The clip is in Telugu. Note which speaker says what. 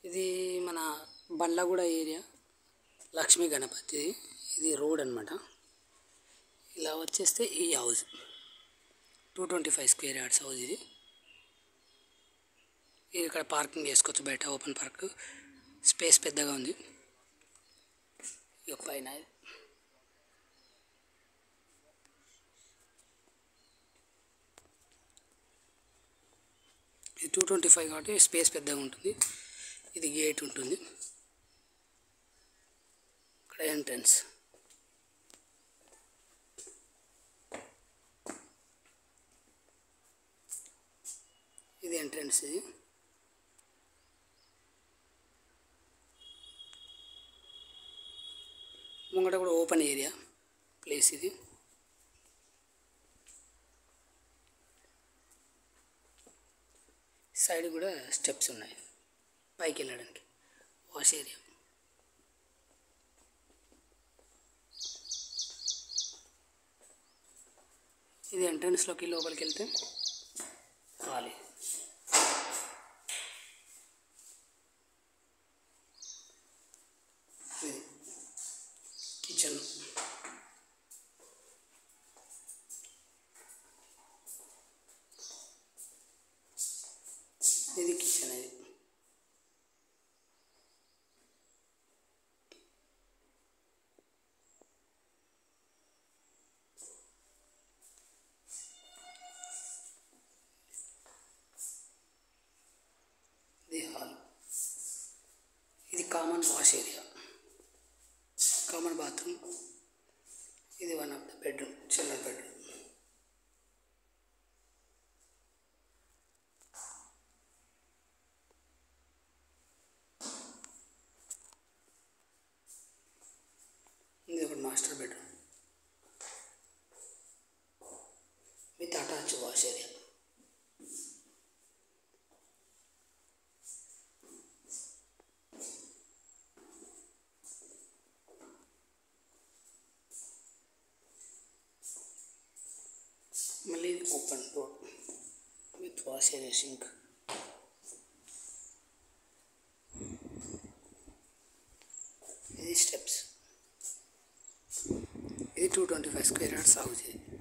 Speaker 1: ఇది మన బండ్లగూడ ఏరియా లక్ష్మీ గణపతి ఇది రోడ్ అనమాట ఇలా వచ్చేస్తే ఈ house two twenty five square yards house ఇది ఇది ఇక్కడ పార్కింగ్ చేసుకోవచ్చు బయట ఓపెన్ పార్క్ స్పేస్ పెద్దగా ఉంది ఇక పైన ఇది టూ ట్వంటీ ఫైవ్ కాబట్టి స్పేస్ పెద్దగా ఉంటుంది ఇది గేట్ ఉంటుంది ఇక్కడ ఎంట్రన్స్ ఇది ఎంట్రన్స్ ఇది ముంగట కూడా ఓపెన్ ఏరియా ప్లేస్ ఇది సైడ్ కూడా స్టెప్స్ ఉన్నాయి పైకి వెళ్ళడానికి వాష్ ఏరియా ఇది ఎంట్రన్స్లోకి లోపలికి వెళ్తే ఖాళీ ఇది కిచెన్ ఇది కిచెన్ ఇది ఇది హాల్ ఇది common wash area common bathroom ఇది one of the bedroom children bedroom ఇది ఒకటి master bedroom with attach wash area మళ్ళీ ఇది open door with wash area sink ఇది స్టెప్స్ ఇది two twenty five square yards house ఇది